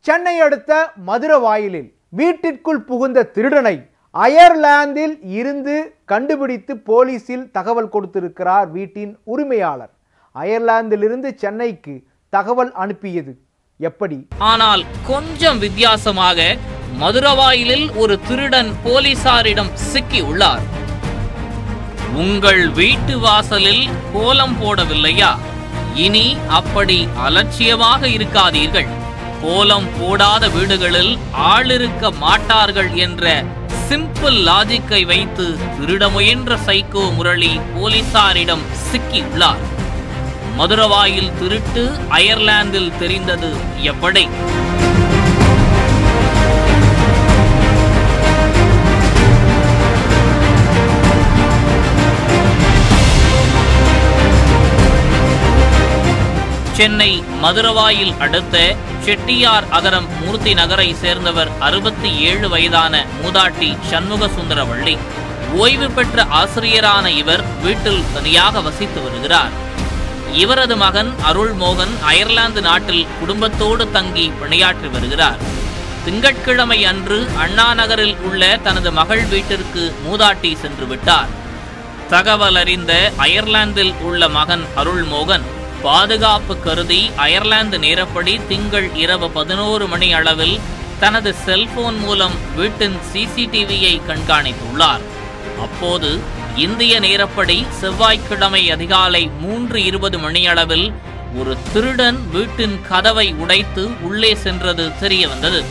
சென்னை அடுத்த மதுரவாயிலில் வீட்டிற்குள் புகுந்த திருடனை அயர்லாந்தில் இருந்து கண்டுபிடித்து போலீசில் தகவல் கொடுத்திருக்கிறார் வீட்டின் உரிமையாளர் அயர்லாந்திலிருந்து சென்னைக்கு தகவல் அனுப்பியது எப்படி ஆனால் கொஞ்சம் வித்தியாசமாக மதுரவாயிலில் ஒரு திருடன் போலீசாரிடம் சிக்கி உள்ளார் உங்கள் வீட்டு வாசலில் கோலம் போடவில்லையா இனி அப்படி அலட்சியமாக இருக்காதீர்கள் கோலம் போடாத வீடுகளில் ஆளிருக்க மாட்டார்கள் என்ற சிம்பிள் லாஜிக்கை வைத்து திருட முயன்ற சைக்கோ முரளி போலீசாரிடம் சிக்கி உள்ளார் மதுரவாயில் திருட்டு அயர்லாந்தில் தெரிந்தது எப்படி சென்னை மதுரவாயில் அடுத்த செட்டியார் அகரம் மூர்த்தி நகரை சேர்ந்தவர் அறுபத்தி ஏழு வயதான மூதாட்டி சண்முக சுந்தரவள்ளி ஓய்வு பெற்ற ஆசிரியரான இவர் வீட்டில் தனியாக வசித்து வருகிறார் இவரது மகன் அருள்மோகன் அயர்லாந்து நாட்டில் குடும்பத்தோடு தங்கி பணியாற்றி வருகிறார் திங்கட்கிழமை அன்று அண்ணா நகரில் உள்ள தனது மகள் வீட்டிற்கு மூதாட்டி சென்று விட்டார் தகவல் அறிந்த அயர்லாந்தில் உள்ள மகன் அருள்மோகன் பாதுகாப்பு கருதி அயர்லாந்து நேரப்படி திங்கள் இரவு பதினோரு மணி அளவில் தனது செல்போன் மூலம் வீட்டின் சிசிடிவியை கண்காணித்துள்ளார் அப்போது இந்திய நேரப்படி செவ்வாய்க்கிழமை அதிகாலை மூன்று இருபது மணியளவில் ஒரு திருடன் வீட்டின் கதவை உடைத்து உள்ளே சென்றது தெரிய வந்தது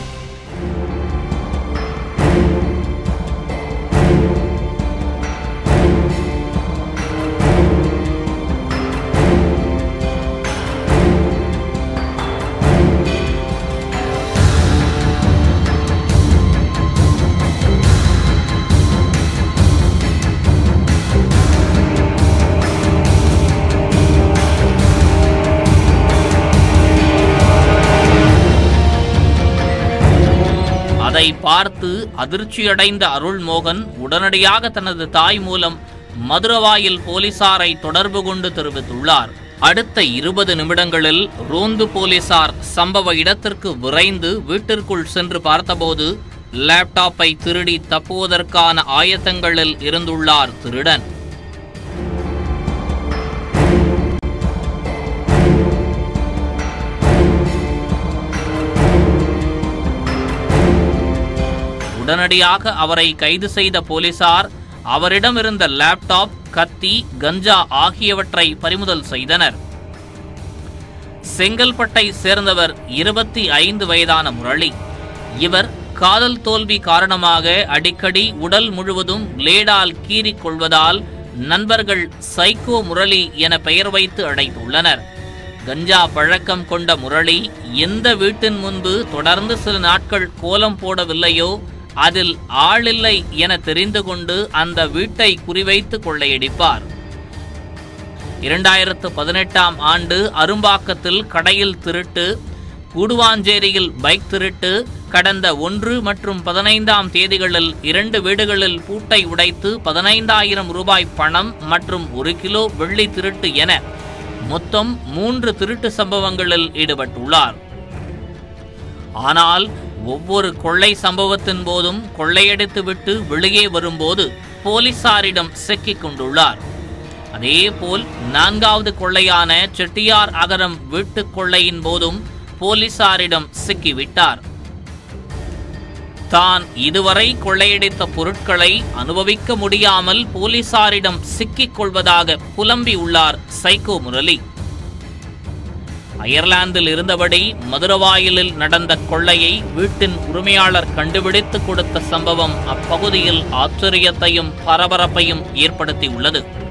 அதை பார்த்து அதிர்ச்சியடைந்த அருள்மோகன் உடனடியாக தனது தாய் மூலம் மதுரவாயில் போலீசாரை தொடர்பு கொண்டு தெரிவித்துள்ளார் அடுத்த இருபது நிமிடங்களில் ரோந்து போலீசார் சம்பவ இடத்திற்கு விரைந்து வீட்டிற்குள் சென்று பார்த்தபோது லேப்டாப்பை திருடி தப்புவதற்கான ஆயத்தங்களில் இருந்துள்ளார் திருடன் உடனடியாக அவரை கைது செய்த போலீசார் அவரிடமிருந்த லேப்டாப் கத்தி கஞ்சா ஆகியவற்றை பறிமுதல் செய்தனர் செங்கல்பட்டை சேர்ந்தவர் இருபத்தி ஐந்து வயதான முரளி இவர் காதல் தோல்வி காரணமாக அடிக்கடி உடல் முழுவதும் லேடால் கீறிக் கொள்வதால் நண்பர்கள் சைக்கோ முரளி என பெயர் வைத்து அழைத்துள்ளனர் கஞ்சா பழக்கம் கொண்ட முரளி எந்த வீட்டின் முன்பு தொடர்ந்து சில நாட்கள் கோலம் போடவில்லையோ அதில் ஆளில்லை என தெரிந்து கொண்டு அந்த வீட்டை குறிவைத்து கொள்ளையடிப்பார் இரண்டாயிரத்து பதினெட்டாம் ஆண்டு அரும்பாக்கத்தில் கடையில் திருட்டு கூடுவாஞ்சேரியில் பைக் திருட்டு கடந்த ஒன்று மற்றும் பதினைந்தாம் தேதிகளில் இரண்டு வீடுகளில் பூட்டை உடைத்து பதினைந்தாயிரம் ரூபாய் பணம் மற்றும் ஒரு கிலோ வெள்ளி திருட்டு என மொத்தம் மூன்று திருட்டு சம்பவங்களில் ஈடுபட்டுள்ளார் ஆனால் ஒவ்வொரு கொள்ளை சம்பவத்தின் போதும் கொள்ளையடித்துவிட்டு வெளியே வரும்போது போலீசாரிடம் சிக்கிக் கொண்டுள்ளார் அதேபோல் நான்காவது கொள்ளையான செட்டியார் அகரம் வீட்டுக் கொள்ளையின் போதும் போலீசாரிடம் சிக்கிவிட்டார் தான் இதுவரை கொள்ளையடித்த பொருட்களை அனுபவிக்க முடியாமல் போலீசாரிடம் சிக்கிக் கொள்வதாக புலம்பியுள்ளார் சைக்கோ முரளி அயர்லாந்தில் இருந்தபடி மதுரவாயிலில் நடந்த கொள்ளையை வீட்டின் உரிமையாளர் கண்டுபிடித்து கொடுத்த சம்பவம் அப்பகுதியில் ஆச்சரியத்தையும் பரபரப்பையும் ஏற்படுத்தியுள்ளது